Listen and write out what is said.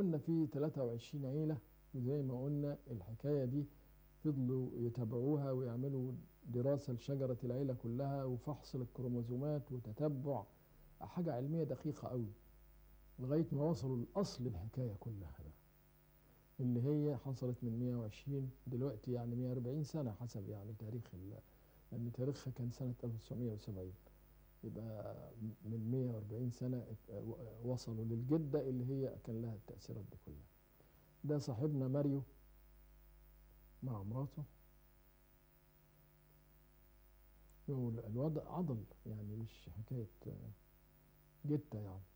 قلنا في 23 عيلة وزي ما قلنا الحكاية دي فضلوا يتابعوها ويعملوا دراسة لشجرة العيلة كلها وفحص للكروموزومات وتتبع حاجة علمية دقيقة قوي لغاية ما وصلوا لأصل الحكاية كلها بقى اللي هي حصلت من 120 دلوقتي يعني 140 سنة حسب يعني تاريخ ال- لأن تاريخها كان سنة 1970 يبقى من 140 سنة ات- وصلوا للجدة اللي هي كان لها التأثيرات دي كلها ده صاحبنا ماريو مع مراته يقول الوضع عضل يعني مش حكاية جتة يعني